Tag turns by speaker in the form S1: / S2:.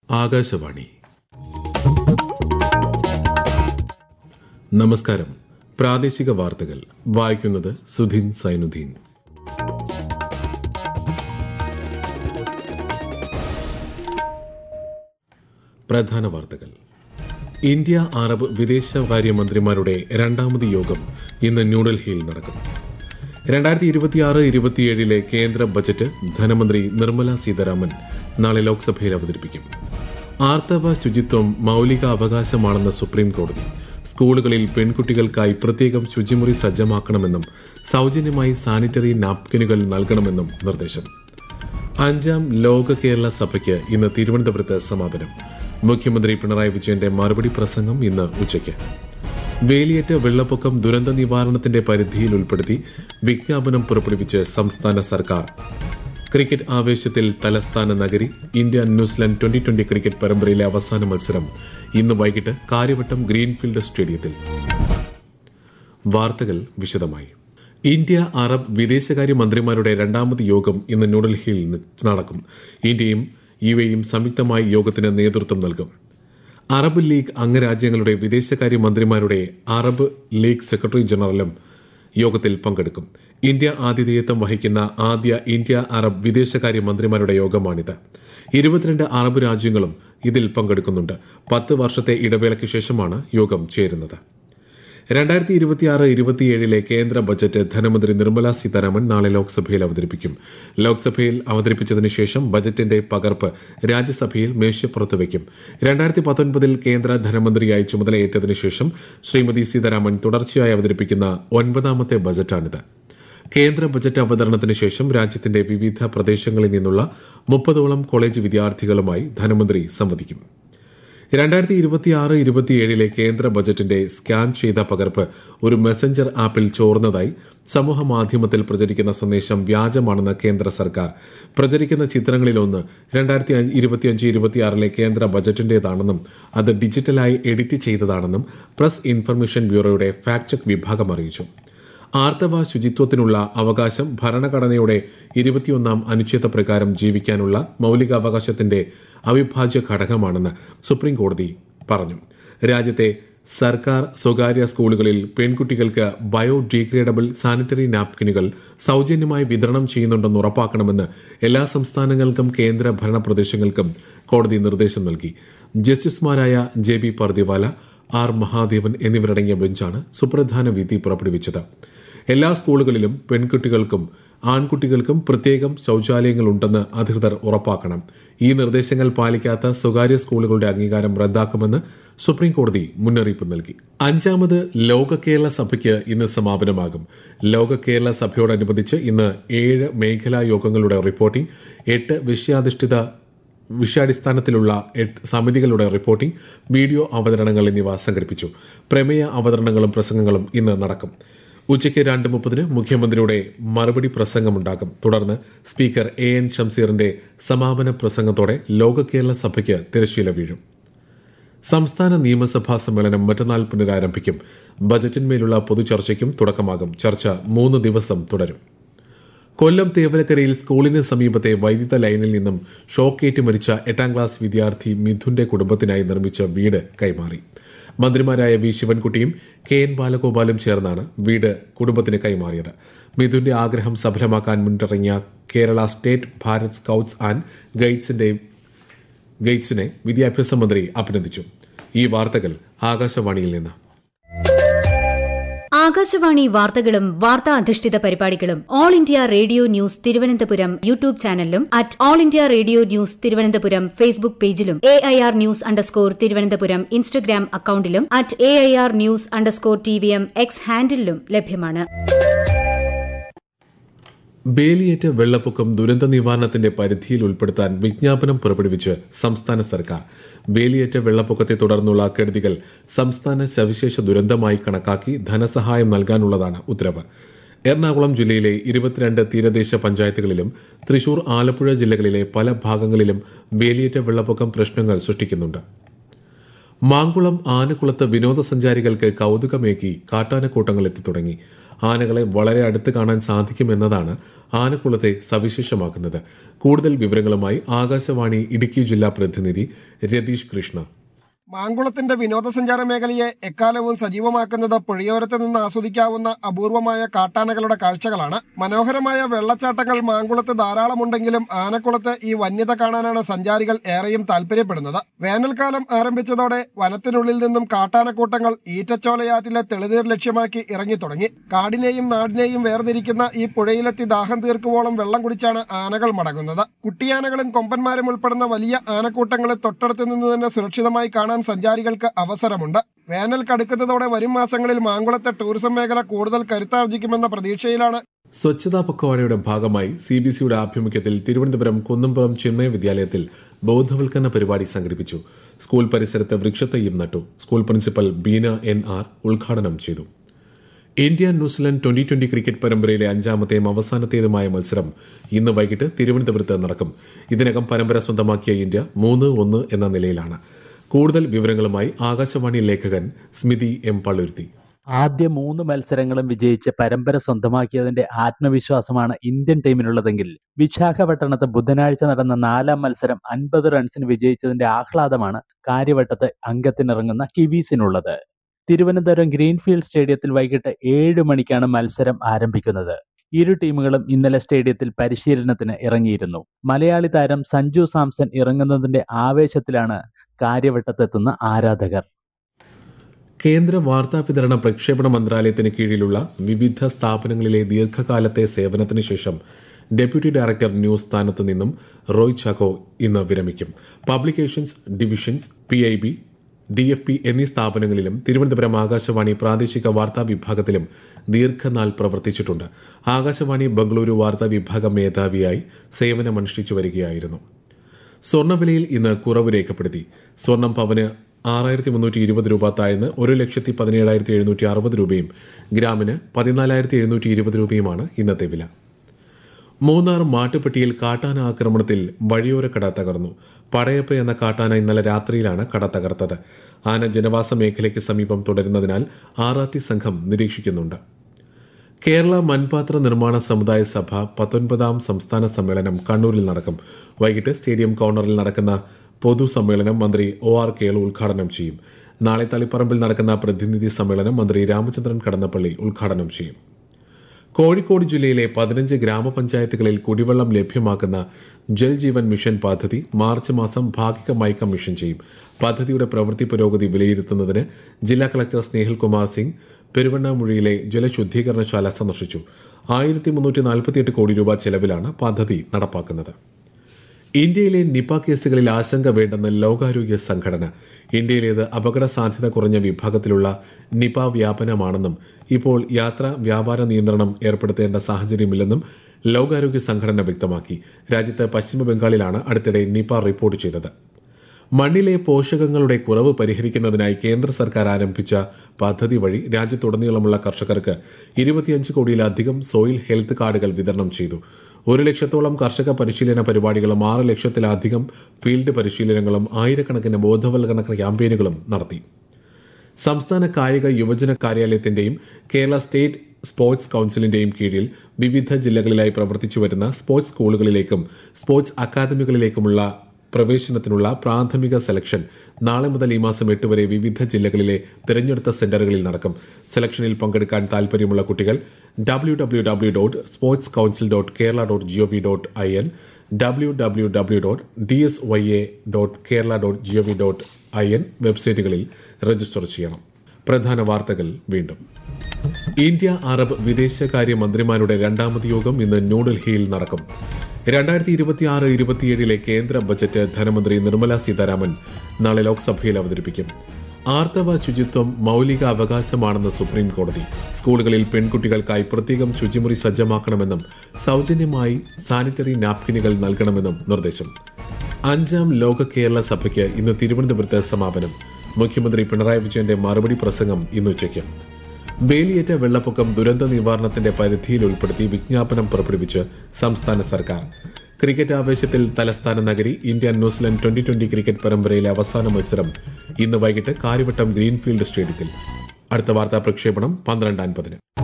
S1: ആകാശവാണി നമസ്കാരം പ്രാദേശിക വാർത്തകൾ വായിക്കുന്നത് സുധീൻ സൈനുദ്ദീൻ പ്രധാന വാർത്തകൾ ഇന്ത്യ അറബ് വിദേശകാര്യമന്ത്രിമാരുടെ രണ്ടാമത് യോഗം ഇന്ന് ന്യൂഡൽഹിയിൽ നടക്കും രണ്ടായിരത്തി ഇരുപത്തിയാറ് ഇരുപത്തിയേഴിലെ കേന്ദ്ര ബജറ്റ് ധനമന്ത്രി നിർമ്മല സീതാരാമൻ നാളെ ലോക്സഭയിൽ അവതരിപ്പിക്കും ആർത്തവ ശുചിത്വം മൌലിക അവകാശമാണെന്ന് സുപ്രീം കോടതി സ്കൂളുകളിൽ പെൺകുട്ടികൾക്കായി പ്രത്യേകം ശുചിമുറി സജ്ജമാക്കണമെന്നും സൗജന്യമായി സാനിറ്ററി നാപ്കിനുകൾ നൽകണമെന്നും നിർദ്ദേശം അഞ്ചാം ലോക കേരള സഭയ്ക്ക് ഇന്ന് തിരുവനന്തപുരത്ത് സമാപനം മുഖ്യമന്ത്രി പിണറായി വിജയന്റെ മറുപടി പ്രസംഗം ഇന്ന് ഉച്ചയ്ക്ക് വേലിയേറ്റ വെള്ളപ്പൊക്കം ദുരന്ത നിവാരണത്തിന്റെ പരിധിയിൽ ഉൾപ്പെടുത്തി വിജ്ഞാപനം പുറപ്പെടുവിച്ച് സംസ്ഥാന സർക്കാർ ക്രിക്കറ്റ് ആവേശത്തിൽ തലസ്ഥാന നഗരി India New Zealand twenty twenty cricket പരമ്പരയിലെ അവസാന മത്സരം ഇന്ന് വൈകിട്ട് കാര്യവട്ടം ഗ്രീൻഫീൽഡ് സ്റ്റേഡിയത്തിൽ വാർത്തകൾ വിശദമായി ഇന്ത്യ അറബ് വിദേശകാര്യ മന്ത്രിമാരുടെ രണ്ടാമത് യോഗം ഇന്ന് ന്യൂഡൽഹിയിൽ നടക്കും ഇന്ത്യയും യു എയും സംയുക്തമായി യോഗത്തിന് നേതൃത്വം നൽകും അറബ് ലീഗ് അംഗരാജ്യങ്ങളുടെ വിദേശകാര്യ മന്ത്രിമാരുടെ അറബ് ലീഗ് സെക്രട്ടറി ജനറലും യോഗത്തിൽ പങ്കെടുക്കും ഇന്ത്യ ആതിഥേയത്വം വഹിക്കുന്ന ആദ്യ ഇന്ത്യ അറബ് വിദേശകാര്യ മന്ത്രിമാരുടെ യോഗമാണിത് ഇരുപത്തിരണ്ട് അറബ് രാജ്യങ്ങളും ഇതിൽ പങ്കെടുക്കുന്നുണ്ട് പത്ത് വർഷത്തെ ഇടവേളയ്ക്ക് ശേഷമാണ് യോഗം ചേരുന്നത് രണ്ടായിരത്തി ഇരുപത്തിയാറ് ഇരുപത്തിയേഴിലെ കേന്ദ്ര ബജറ്റ് ധനമന്ത്രി നിർമ്മല സീതാരാമൻ നാളെ ലോക്സഭയിൽ അവതരിപ്പിക്കും ലോക്സഭയിൽ അവതരിപ്പിച്ചതിന് ശേഷം ബജറ്റിന്റെ പകർപ്പ് രാജ്യസഭയിൽ മേശപ്പുറത്ത് വയ്ക്കും രണ്ടായിരത്തി പത്തൊൻപതിൽ കേന്ദ്ര ധനമന്ത്രിയായി ചുമതലയേറ്റതിനു ശേഷം ശ്രീമതി സീതാരാമൻ തുടർച്ചയായി അവതരിപ്പിക്കുന്ന ഒൻപതാമത്തെ ബജറ്റാണിത് കേന്ദ്ര ബജറ്റ് അവതരണത്തിന് ശേഷം രാജ്യത്തിന്റെ വിവിധ പ്രദേശങ്ങളിൽ നിന്നുള്ള മുപ്പതോളം കോളേജ് വിദ്യാർത്ഥികളുമായി ധനമന്ത്രി സംവദിക്കും രണ്ടായിരത്തി ഇരുപത്തിയാറ് ഇരുപത്തിയേഴിലെ കേന്ദ്ര ബജറ്റിന്റെ സ്കാൻ ചെയ്ത പകർപ്പ് ഒരു മെസഞ്ചർ ആപ്പിൽ ചോർന്നതായി സമൂഹ മാധ്യമത്തിൽ പ്രചരിക്കുന്ന സന്ദേശം വ്യാജമാണെന്ന് കേന്ദ്ര സർക്കാർ പ്രചരിക്കുന്ന ചിത്രങ്ങളിലൊന്ന് രണ്ടായിരത്തി ഇരുപത്തിയഞ്ച് ഇരുപത്തിയാറിലെ കേന്ദ്ര ബജറ്റിന്റേതാണെന്നും അത് ഡിജിറ്റലായി എഡിറ്റ് ചെയ്തതാണെന്നും പ്രസ് ഇൻഫർമേഷൻ ബ്യൂറോയുടെ ഫാക്ട് ചെക്ക് വിഭാഗം അറിയിച്ചു ആർത്തവ ശുചിത്വത്തിനുള്ള അവകാശം ഭരണഘടനയുടെ ഇരുപത്തിയൊന്നാം അനുച്ഛേദ പ്രകാരം ജീവിക്കാനുള്ള മൌലികാവകാശത്തിന്റെ അവിഭാജ്യ ഘടകമാണെന്ന് സുപ്രീം കോടതി പറഞ്ഞു രാജ്യത്തെ സർക്കാർ സ്വകാര്യ സ്കൂളുകളിൽ പെൺകുട്ടികൾക്ക് ബയോഡീഗ്രേഡബിൾ സാനിറ്ററി നാപ്കിനുകൾ സൗജന്യമായി വിതരണം ചെയ്യുന്നുണ്ടെന്ന് ഉറപ്പാക്കണമെന്ന് എല്ലാ സംസ്ഥാനങ്ങൾക്കും കേന്ദ്ര ഭരണ പ്രദേശങ്ങൾക്കും കോടതി നിർദ്ദേശം നൽകി ജസ്റ്റിസുമാരായ J B Pardiwala R Mahadevan എന്നിവരടങ്ങിയ ബെഞ്ചാണ് സുപ്രധാന വിധി പുറപ്പെടുവിച്ചത് എല്ലാ സ്കൂളുകളിലും പെൺകുട്ടികൾക്കും ആൺകുട്ടികൾക്കും പ്രത്യേകം ശൌചാലയങ്ങളുണ്ടെന്ന് അധികൃതർ ഉറപ്പാക്കണം ഈ നിർദ്ദേശങ്ങൾ പാലിക്കാത്ത സ്വകാര്യ സ്കൂളുകളുടെ അംഗീകാരം റദ്ദാക്കുമെന്ന് സുപ്രീം കോടതി മുന്നറിയിപ്പ് നൽകി അഞ്ചാമത് ലോക കേരള സഭയ്ക്ക് ഇന്ന് സമാപനമാകും ലോക കേരള സഭയോടനുബന്ധിച്ച് ഇന്ന് ഏഴ് മേഖലാ യോഗങ്ങളുടെ റിപ്പോർട്ടിംഗ് എട്ട് വിഷയാധിഷ്ഠിത വിഷയാടിസ്ഥാനത്തിലുള്ള എട്ട് സമിതികളുടെ റിപ്പോർട്ടിംഗ് വീഡിയോ അവതരണങ്ങൾ എന്നിവ സംഘടിപ്പിച്ചു പ്രമേയ അവതരണങ്ങളും പ്രസംഗങ്ങളും ഇന്ന് നടക്കും ഉച്ചയ്ക്ക് രണ്ട് മുപ്പതിന് മുഖ്യമന്ത്രിയുടെ മറുപടി പ്രസംഗമുണ്ടാകും തുടർന്ന് സ്പീക്കർ എ എൻ ഷംസീറിന്റെ സമാപന പ്രസംഗത്തോടെ ലോക കേരള സഭയ്ക്ക് തിരശ്ശീല വീഴും സംസ്ഥാന നിയമസഭാ സമ്മേളനം മറ്റന്നാൾ പുനരാരംഭിക്കും ബജറ്റിന്മേലുള്ള പൊതുചർച്ചയ്ക്കും തുടക്കമാകും ചർച്ച മൂന്ന് ദിവസം തുടരും കൊല്ലം തേവലക്കരയിൽ സ്കൂളിന് സമീപത്തെ വൈദ്യുത ലൈനിൽ നിന്നും ഷോക്കേറ്റ് മരിച്ച എട്ടാം ക്ലാസ് വിദ്യാർത്ഥി മിഥുന്റെ കുടുംബത്തിനായി നിർമ്മിച്ച വീട് കൈമാറി മന്ത്രിമാരായ വി ശിവൻകുട്ടിയും കെ എൻ ബാലഗോപാലും ചേർന്നാണ് വീട് കുടുംബത്തിന് കൈമാറിയത് മിഥുന്റെ ആഗ്രഹം സഫലമാക്കാൻ മുന്നിട്ടിറങ്ങിയ Kerala state Bharat scouts and ഗൈഡ്സിന്റെ ഗൈഡ്സിനെ വിദ്യാഭ്യാസ മന്ത്രി അഭിനന്ദിച്ചു ഈ വാർത്തകൾ ആകാശവാണിയിൽ നിന്ന്
S2: ആകാശവാണി വാർത്തകളും വാർത്താ അധിഷ്ഠിത പരിപാടികളും all India radio news Thiruvananthapuram YouTube ചാനലിലും at all India radio news Thiruvananthapuram Facebook പേജിലും A I R news underscore Thiruvananthapuram Instagram അക്കൌണ്ടിലും at A I R news underscore T V M X ഹാൻഡിലും ലഭ്യമാണ്
S1: ബേലിയേറ്റ വെള്ളപ്പൊക്കം ദുരന്ത നിവാരണത്തിന്റെ പരിധിയിൽ ഉൾപ്പെടുത്താൻ വിജ്ഞാപനം പുറപ്പെടുവിച്ച് സംസ്ഥാന സർക്കാർ വേലിയേറ്റ വെള്ളപ്പൊക്കത്തെ തുടർന്നുള്ള കെടുതികൾ സംസ്ഥാന സവിശേഷ ദുരന്തമായി കണക്കാക്കി ധനസഹായം നൽകാനുള്ളതാണ് ഉത്തരവ് എറണാകുളം ജില്ലയിലെ ഇരുപത്തിരണ്ട് തീരദേശ പഞ്ചായത്തുകളിലും തൃശൂർ ആലപ്പുഴ ജില്ലകളിലെ പല ഭാഗങ്ങളിലും വേലിയേറ്റ വെള്ളപ്പൊക്കം പ്രശ്നങ്ങൾ സൃഷ്ടിക്കുന്നുണ്ട് മാങ്കുളം ആനക്കുളത്ത് വിനോദസഞ്ചാരികൾക്ക് കൌതുകമേകി കാട്ടാനക്കൂട്ടങ്ങൾ എത്തി തുടങ്ങി ആനകളെ വളരെ അടുത്ത് കാണാൻ സാധിക്കുമെന്നതാണ് ആനക്കുളത്തെ സവിശേഷമാക്കുന്നത് കൂടുതൽ വിവരങ്ങളുമായി ആകാശവാണി ഇടുക്കി ജില്ലാ പ്രതിനിധി രതീഷ് കൃഷ്ണ
S3: മാങ്കുളത്തിന്റെ വിനോദസഞ്ചാര മേഖലയെ എക്കാലവും സജീവമാക്കുന്നത് പുഴയോരത്ത് നിന്ന് ആസ്വദിക്കാവുന്ന അപൂർവമായ കാട്ടാനകളുടെ കാഴ്ചകളാണ് മനോഹരമായ വെള്ളച്ചാട്ടങ്ങൾ മാങ്കുളത്ത് ധാരാളമുണ്ടെങ്കിലും ആനക്കുളത്ത് ഈ വന്യത കാണാനാണ് സഞ്ചാരികൾ ഏറെയും താല്പര്യപ്പെടുന്നത് വേനൽക്കാലം ആരംഭിച്ചതോടെ വനത്തിനുള്ളിൽ നിന്നും കാട്ടാനക്കൂട്ടങ്ങൾ ഈറ്റച്ചോലയാറ്റിലെ തെളിനീർ ലക്ഷ്യമാക്കി ഇറങ്ങിത്തുടങ്ങി കാടിനെയും നാടിനെയും വേർതിരിക്കുന്ന ഈ പുഴയിലെത്തി ദാഹം തീർക്കുവോളം വെള്ളം കുടിച്ചാണ് ആനകൾ മടങ്ങുന്നത് കുട്ടിയാനകളും കൊമ്പന്മാരും ഉൾപ്പെടുന്ന വലിയ ആനക്കൂട്ടങ്ങളെ തൊട്ടടുത്ത് നിന്ന് തന്നെ സുരക്ഷിതമായി കാണാൻ സഞ്ചാരികൾക്ക് അവസരമുണ്ട് വേനൽ കടുക്കുന്നതോടെ വരും മാസങ്ങളിൽ മാങ്കുളത്തെ ടൂറിസം മേഖല കൂടുതൽ കരുത്താർജിക്കുമെന്ന പ്രതീക്ഷയിലാണ്
S1: സ്വച്ഛതാ പക്വാടയുടെ ഭാഗമായി സി ബി സിയുടെ ആഭിമുഖ്യത്തിൽ തിരുവനന്തപുരം കുന്നംപുറം ചിന്മയ വിദ്യാലയത്തിൽ ബോധവൽക്കരണ പരിപാടി സംഘടിപ്പിച്ചു സ്കൂൾ പരിസരത്ത് വൃക്ഷത്തയ്യും നട്ടു school principal Beena N R ഉദ്ഘാടനം ചെയ്തു India New Zealand twenty twenty cricket പരമ്പരയിലെ അഞ്ചാമത്തെയും അവസാനത്തേതുമായ മത്സരം ഇന്ന് വൈകിട്ട് തിരുവനന്തപുരത്ത് നടക്കും ഇതിനകം പരമ്പര സ്വന്തമാക്കിയ ഇന്ത്യ മൂന്ന് ഒന്ന് എന്ന നിലയിലാണ് കൂടുതൽ വിവരങ്ങളുമായി ആകാശവാണി ലേഖകൻ സ്മിതി എം പള്ളുരുത്തി
S4: ആദ്യ മൂന്ന് മത്സരങ്ങളും വിജയിച്ച് പരമ്പര സ്വന്തമാക്കിയതിന്റെ ആത്മവിശ്വാസമാണ് ഇന്ത്യൻ ടീമിനുള്ളതെങ്കിൽ വിശാഖപട്ടണത്ത് ബുധനാഴ്ച നടന്ന നാലാം മത്സരം അൻപത് റൺസിന് വിജയിച്ചതിന്റെ ആഹ്ലാദമാണ് കാര്യവട്ടത്ത് അംഗത്തിനിറങ്ങുന്ന കിവീസിനുള്ളത് തിരുവനന്തപുരം ഗ്രീൻഫീൽഡ് സ്റ്റേഡിയത്തിൽ വൈകിട്ട് ഏഴ് മണിക്കാണ് മത്സരം ആരംഭിക്കുന്നത് ഇരു ടീമുകളും ഇന്നലെ സ്റ്റേഡിയത്തിൽ പരിശീലനത്തിന് ഇറങ്ങിയിരുന്നു മലയാളി താരം സഞ്ജു സാംസൺ ഇറങ്ങുന്നതിന്റെ ആവേശത്തിലാണ് കാര്യവട്ടത്തെത്തുന്ന ആരാധകർ
S1: കേന്ദ്ര വാർത്താ വിതരണ പ്രക്ഷേപണ മന്ത്രാലയത്തിന് കീഴിലുള്ള വിവിധ സ്ഥാപനങ്ങളിലെ ദീർഘകാലത്തെ സേവനത്തിന് ശേഷം ഡെപ്യൂട്ടി ഡയറക്ടർ ന്യൂസ് സ്ഥാനത്ത് നിന്നും റോയ് ചാക്കോ ഇന്ന് വിരമിക്കും publications divisions P I B D F P എന്നീ സ്ഥാപനങ്ങളിലും തിരുവനന്തപുരം ആകാശവാണി പ്രാദേശിക വാർത്താ വിഭാഗത്തിലും ദീർഘനാൾ പ്രവർത്തിച്ചിട്ടുണ്ട് ആകാശവാണി ബംഗളൂരു വാർത്താ വിഭാഗം മേധാവിയായി സേവനമനുഷ്ഠിച്ചു വരികയായിരുന്നു സ്വർണ്ണവിലയിൽ ഇന്ന് കുറവ് രേഖപ്പെടുത്തി സ്വർണം പവന് ആറായിരത്തി മുന്നൂറ്റി ഇരുപത് രൂപ താഴ്ന്ന് ഒരു ലക്ഷത്തി പതിനേഴായിരത്തി എഴുന്നൂറ്റി അറുപത് രൂപയും ഗ്രാമിന് പതിനാലായിരത്തി എഴുന്നൂറ്റി ഇരുപത് രൂപയുമാണ് ഇന്നത്തെ വില മൂന്നാർ മാട്ടുപ്പെട്ടിയിൽ കാട്ടാന ആക്രമണത്തിൽ വഴിയോര കട തകർന്നു പടയപ്പ് എന്ന കാട്ടാന ഇന്നലെ രാത്രിയിലാണ് കട തകർത്തത് ആന ജനവാസ മേഖലയ്ക്ക് സമീപം തുടരുന്നതിനാൽ ആർ ആർ ടി സംഘം നിരീക്ഷിക്കുന്നുണ്ട് കേരള മൺപാത്ര നിർമ്മാണ സമുദായ സഭ പത്തൊൻപതാം സംസ്ഥാന സമ്മേളനം കണ്ണൂരിൽ നടക്കും വൈകിട്ട് സ്റ്റേഡിയം കോർണറിൽ നടക്കുന്ന പൊതുസമ്മേളനം മന്ത്രി ഒ ആർ കേളു ഉദ്ഘാടനം ചെയ്യും നാളെ തളിപ്പറമ്പിൽ നടക്കുന്ന പ്രതിനിധി സമ്മേളനം മന്ത്രി രാമചന്ദ്രൻ കടന്നപ്പള്ളി ഉദ്ഘാടനം ചെയ്യും കോഴിക്കോട് ജില്ലയിലെ പതിനഞ്ച് ഗ്രാമപഞ്ചായത്തുകളിൽ കുടിവെള്ളം ലഭ്യമാക്കുന്ന ജൽ ജീവൻ മിഷൻ പദ്ധതി മാർച്ച് മാസം ഭാഗികമായി കമ്മീഷൻ ചെയ്യും പദ്ധതിയുടെ പ്രവൃത്തി പുരോഗതി വിലയിരുത്തുന്നതിന് ജില്ലാ കളക്ടർ സ്നേഹിൽ കുമാർ സിംഗ് പെരുവണ്ണാമുഴിയിലെ ജലശുദ്ധീകരണശാല സന്ദർശിച്ചു ആയിരത്തി മുന്നൂറ്റി നാൽപ്പത്തിയെട്ട് കോടി രൂപ ചെലവിലാണ് പദ്ധതി നടപ്പാക്കുന്നത് ഇന്ത്യയിലെ നിപ കേസുകളിൽ ആശങ്ക വേണ്ടെന്ന് ലോകാരോഗ്യ സംഘടന ഇന്ത്യയിലേത് അപകട സാധ്യത കുറഞ്ഞ വിഭാഗത്തിലുള്ള നിപ വ്യാപനമാണെന്നും ഇപ്പോൾ യാത്രാ വ്യാപാര നിയന്ത്രണം ഏർപ്പെടുത്തേണ്ട സാഹചര്യമില്ലെന്നും ലോകാരോഗ്യ സംഘടന വ്യക്തമാക്കി രാജ്യത്ത് പശ്ചിമബംഗാളിലാണ് അടുത്തിടെ നിപ റിപ്പോർട്ട് ചെയ്തത് മണ്ണിലെ പോഷകങ്ങളുടെ കുറവ് പരിഹരിക്കുന്നതിനായി കേന്ദ്ര സർക്കാർ ആരംഭിച്ച പദ്ധതി വഴി രാജ്യത്തുടനീളമുള്ള കർഷകർക്ക് ഇരുപത്തിയഞ്ച് കോടിയിലധികം സോയിൽ ഹെൽത്ത് കാർഡുകൾ വിതരണം ചെയ്തു ഒരു ലക്ഷത്തോളം കർഷക പരിശീലന പരിപാടികളും ആറ് ലക്ഷത്തിലധികം ഫീൽഡ് പരിശീലനങ്ങളും ആയിരക്കണക്കിന് ബോധവൽക്കരണ ക്യാമ്പയിനുകളും നടത്തി സംസ്ഥാന കായിക യുവജന കാര്യാലയത്തിന്റെയും കേരള സ്റ്റേറ്റ് സ്പോർട്സ് കൌൺസിലിന്റെയും കീഴിൽ വിവിധ ജില്ലകളിലായി പ്രവർത്തിച്ചു വരുന്ന സ്പോർട്സ് സ്കൂളുകളിലേക്കും സ്പോർട്സ് അക്കാദമികളിലേക്കുമുള്ള പ്രവേശനത്തിനുള്ള പ്രാഥമിക സെലക്ഷൻ നാളെ മുതൽ ഈ മാസം എട്ട് വരെ വിവിധ ജില്ലകളിലെ തിരഞ്ഞെടുത്ത സെന്ററുകളിൽ നടക്കും സെലക്ഷനിൽ പങ്കെടുക്കാൻ താൽപര്യമുള്ള കുട്ടികൾ W W W dot sports council dot Kerala dot gov dot I N W W W dot D S Y A dot Kerala dot gov dot I N വെബ്സൈറ്റുകളിൽ രജിസ്റ്റർ ചെയ്യണം പ്രധാന വാർത്തകൾ വീണ്ടും ഇന്ത്യ അറബ് വിദേശകാര്യ മന്ത്രിമാരുടെ രണ്ടാമത് യോഗം ഇന്ന് ന്യൂഡൽഹിയിൽ നടക്കും രണ്ടായിരത്തി ഇരുപത്തിയാറ് ഇരുപത്തിയേഴിലെ കേന്ദ്ര ബജറ്റ് ധനമന്ത്രി നിർമ്മല സീതാരാമൻ നാളെ ലോക്സഭയിൽ അവതരിപ്പിക്കും ആർത്തവ ശുചിത്വം മൌലിക അവകാശമാണെന്ന് സുപ്രീം കോടതി സ്കൂളുകളിൽ പെൺകുട്ടികൾക്കായി പ്രത്യേകം ശുചിമുറി സജ്ജമാക്കണമെന്നും സൌജന്യമായി സാനിറ്ററി നാപ്കിനുകൾ നൽകണമെന്നും നിർദ്ദേശം അഞ്ചാം ലോക കേരള സഭയ്ക്ക് ഇന്ന് തിരുവനന്തപുരത്ത് സമാപനം മുഖ്യമന്ത്രി പിണറായി വിജയന്റെ മറുപടി പ്രസംഗം ഇന്ന് ഉച്ചയ്ക്ക് വേലിയേറ്റ വെള്ളപ്പൊക്കം ദുരന്ത നിവാരണത്തിന്റെ പരിധിയിൽ ഉൾപ്പെടുത്തി വിജ്ഞാപനം പുറപ്പെടുവിച്ച് സംസ്ഥാന സർക്കാർ ക്രിക്കറ്റ് ആവേശത്തിൽ തലസ്ഥാന നഗരി India New Zealand twenty twenty cricket പരമ്പരയിലെ അവസാന മത്സരം ഇന്ന് വൈകിട്ട് കാര്യവട്ടം ഗ്രീൻഫീൽഡ് സ്റ്റേഡിയത്തിൽ അടുത്ത വാർത്താ പ്രക്ഷേപണം പന്ത്രണ്ട് അൻപതിന്